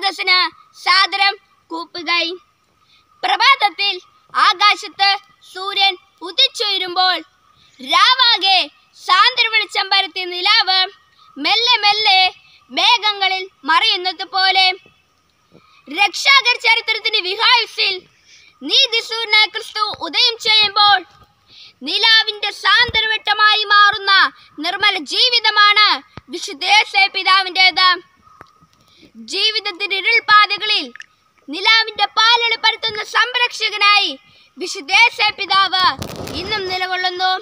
സദസ്സിന് സാദരം കൂപ്പുകൈ പ്രഭാതത്തിൽ ആകാശത്ത് സൂര്യൻ ഉദിച്ചുയരുമ്പോൾ രാവാകെ സാന്ദ്ര വെളിച്ചം പരത്തിയ നിലാവ് മെല്ലെ മെല്ലെ മേഘങ്ങളിൽ മറയുന്നത് പോലെ രക്ഷാകർ ചരിത്രത്തിന്റെ വിഹായുസിൽ നീതിസൂര്യനായ ക്രിസ്തു ഉദയം ചെയ്യുമ്പോൾ നിലാവിന്റെ സാന്ദ്രവട്ടമായി മാറുന്ന നിർമ്മല ജീവിതമാണ് വിശുദ്ധേശ പിതാവിൻ്റെത് ജീവിതത്തിന്റെ ഇരുൾപാതകളിൽ നിലാവിന്റെ പാലളി പരത്തുന്ന സംരക്ഷകനായി വിശുദ്ധേശ പിതാവ് ഇന്നും നിലകൊള്ളുന്നു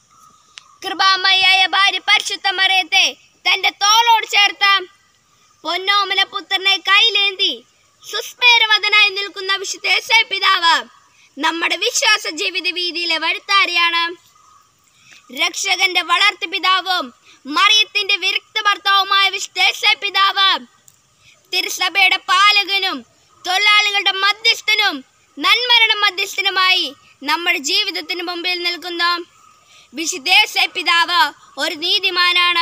കൃപാമയായ ഭാര്യ പരിശുദ്ധ മറിയത്തെ തന്റെ തോളോട് ചേർത്ത പൊന്നോമന പുത്രനെ കയ്യിലേന്തി സുസ്മേരവതനായി നിൽക്കുന്ന വിശുദ്ധേശ പിതാവ് നമ്മുടെ വിശ്വാസ ജീവിത വീതിയിലെ വഴുത്താരിയാണ് രക്ഷകന്റെ വളർത്തു പിതാവും മറിയത്തിന്റെ വിരക്ത ഭർത്താവുമായ വിശുദ്ധേശ പിതാവ് തിരുസഭയുടെ പാലകനും തൊഴിലാളികളുടെ മധ്യസ്ഥനും നന്മരണ മധ്യസ്ഥനുമായി നമ്മുടെ ജീവിതത്തിന് മുമ്പിൽ നിൽക്കുന്ന വിശുദ്ധേശ പിതാവ് ഒരു നീതിമാനാണ്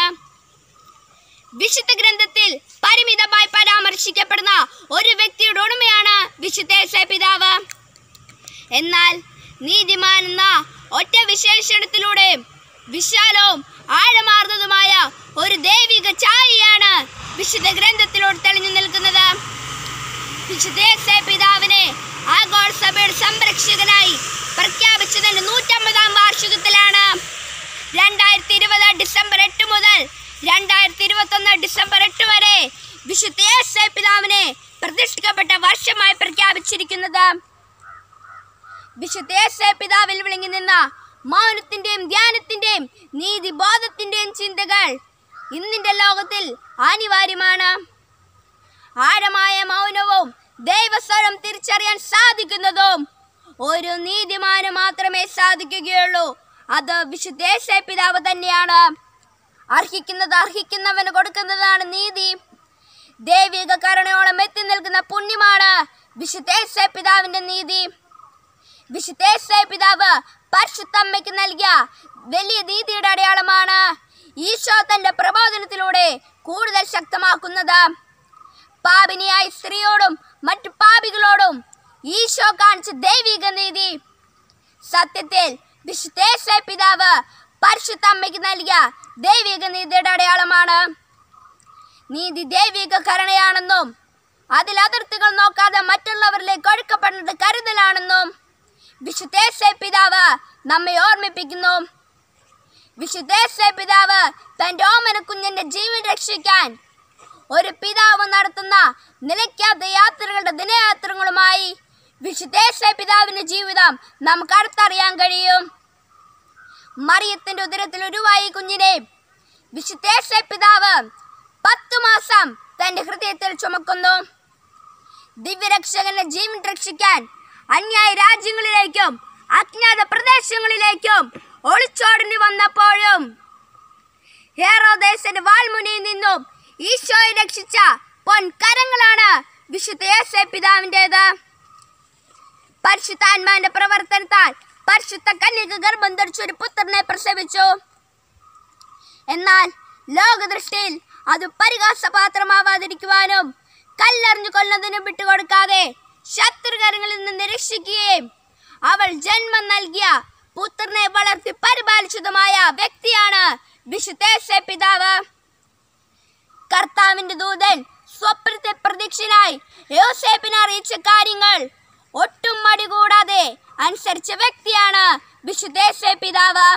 വിശുദ്ധ ഗ്രന്ഥത്തിൽ പരിമിതമായി പരാമർശിക്കപ്പെടുന്ന ഒരു വ്യക്തിയുടെ ഉടമയാണ് വിശുദ്ധേശ പിതാവ് എന്നാൽ നീതിമാൻ എന്ന ഒറ്റ വിശേഷണത്തിലൂടെ വിശാലവും ആഴമാർന്നതുമായ ഒരു ദൈവിക ഛായയാണ് വിശുദ്ധ ഗ്രന്ഥത്തിലൂടെ തെളിഞ്ഞു നിൽക്കുന്നത് വിശുദ്ധേശ പിതാവിനെ ആഗോള സഭയുടെ സംരക്ഷകനായി പ്രഖ്യാപിച്ചതിന്റെ നൂറ്റമ്പതാം വാർഷികത്തിലാണ് രണ്ടായിരത്തി ഇരുപത് ഡിസംബർ എട്ട് മുതൽ രണ്ടായിരത്തി ഇരുപത്തൊന്ന് ഡിസംബർ എട്ട് വരെ വിശുദ്ധ യേശു പിതാവിനെ പ്രതിഷ്ഠിക്കപ്പെട്ട വർഷമായി പ്രഖ്യാപിച്ചിരിക്കുന്നത് വിശുദ്ധ യേശു പിതാവിൽ വിളങ്ങി നിന്ന മൗനത്തിന്റെയും ധ്യാനത്തിന്റെയും നീതിബോധത്തിന്റെയും ചിന്തകൾ ഇന്നിന്റെ ലോകത്തിൽ അനിവാര്യമാണ് ആഴമായ മൗനവും ദൈവസ്വരം തിരിച്ചറിയാൻ സാധിക്കുന്നതും ഒരു നീതിമാന് മാത്രമേ സാധിക്കുകയുള്ളൂ അത് വിശുദ്ധേശ പിതാവ് തന്നെയാണ് അർഹിക്കുന്നത് അർഹിക്കുന്നവന് കൊടുക്കുന്നതാണ് നീതി ദൈവിക കരുണയോളം എത്തി നിൽക്കുന്ന പുണ്യമാണ് വിശുദ്ധേശ പിതാവിന്റെ നീതി വിശുദ്ധേശ പിതാവ് പരിശുദ്ധമ്മയ്ക്ക് നൽകിയ വലിയ നീതിയുടെ അടയാളമാണ് ഈശോ തന്റെ പ്രബോധനത്തിലൂടെ കൂടുതൽ ശക്തമാക്കുന്നത് പാപിനിയായ സ്ത്രീയോടും മറ്റു പാപികളോടും ഈശോ കാണിച്ച ദൈവിക നീതി സത്യത്തിൽ വിശുദ്ധേശ പിതാവ് പരിശുദ്ധ അമ്മയ്ക്ക് നൽകിയ ദൈവിക നീതിയുടെ അടയാളമാണ് നീതി ദൈവിക കരുണയാണെന്നും അതിൽ അതിർത്തികൾ നോക്കാതെ മറ്റുള്ളവരിലേക്ക് ഒഴുക്കപ്പെടുന്നത് കരുതലാണെന്നും വിശുദ്ധേശ പിതാവ് നമ്മെ ഓർമ്മിപ്പിക്കുന്നു വിശുദ്ധേശ പിതാവ് തന്റെ ഓമന കുഞ്ഞിന്റെ ജീവൻ രക്ഷിക്കാൻ ഒരു പിതാവ് നടത്തുന്ന നിലയ്ക്കാത്ത യാത്രകളുടെ ദിനയാത്രകളുമായി വിശുദ്ധേശ പിതാവിന്റെ ജീവിതം നമുക്ക് അടുത്തറിയാൻ കഴിയും മറിയത്തിന്റെ ഉദരത്തിൽ ഉരുവായി കുഞ്ഞിനെ വിശുദ്ധേശ പിതാവ് പത്തു മാസം തന്റെ ഹൃദയത്തിൽ ചുമക്കുന്നു ദിവ്യരക്ഷകന്റെ ജീവൻ രക്ഷിക്കാൻ അന്യായ രാജ്യങ്ങളിലേക്കും അജ്ഞാത പ്രദേശങ്ങളിലേക്കും ഒളിച്ചോടേണ്ടി വന്നപ്പോഴും ഹേറോദേശന്റെ വാൾമുനയിൽ നിന്നും ഈശോയെ രക്ഷിച്ച പൊൻകരങ്ങളാണ് വിശുദ്ധ യേശു പിതാവിൻ്റെത് പരിശുദ്ധാത്മാവിന്റെ പ്രവർത്തനത്താൽ പരിശുദ്ധ കന്യക ഗർഭം ധരിച്ച ഒരു പുത്രനെ പ്രസവിച്ചു എന്നാൽ ലോകദൃഷ്ടിയിൽ അത് പരിഹാസപാത്രമാവാതിരിക്കുവാനും കല്ലെറിഞ്ഞു കൊല്ലുന്നതിനും വിട്ടുകൊടുക്കാതെ ശത്രുകരങ്ങളിൽ നിന്ന് രക്ഷിക്കുകയും അവൾ ജന്മം നൽകിയ പുത്രനെ വളർത്തി പരിപാലിച്ചതുമായ വ്യക്തിയാണ് വിശുദ്ധേശ പിതാവ് കർത്താവിന്റെ ദൂതൻ സ്വപ്നത്തെ പ്രതീക്ഷനായി യോസേപ്പിനെ അറിയിച്ച കാര്യങ്ങൾ ഒട്ടും മടി കൂടാതെ അനുസരിച്ച വ്യക്തിയാണ് വിശുദ്ധേശ പിതാവ്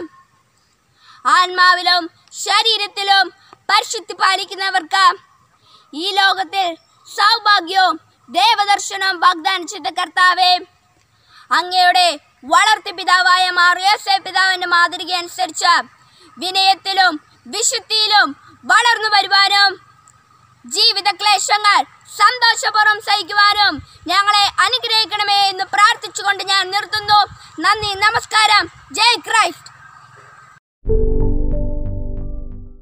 ആത്മാവിലും ശരീരത്തിലും പരിശുദ്ധി പാലിക്കുന്നവർക്ക് ഈ ലോകത്തിൽ സൗഭാഗ്യവും ദേവദർശനവും വാഗ്ദാനം ചെയ്ത കർത്താവേ അങ്ങയുടെ വളർത്തി പിതാവായ മാറിയോസെ പിതാവിന്റെ മാതൃക അനുസരിച്ച് വിനയത്തിലും വിശുദ്ധിയിലും വളർന്നു വരുവാനും ജീവിത ക്ലേശങ്ങൾ സന്തോഷപൂർവ്വം സഹിക്കുവാനും ഞങ്ങളെ അനുഗ്രഹിക്കണമേ എന്ന് പ്രാർത്ഥിച്ചുകൊണ്ട് ഞാൻ നിർത്തുന്നു നന്ദി നമസ്കാരം ജയ് ക്രൈസ്റ്റ്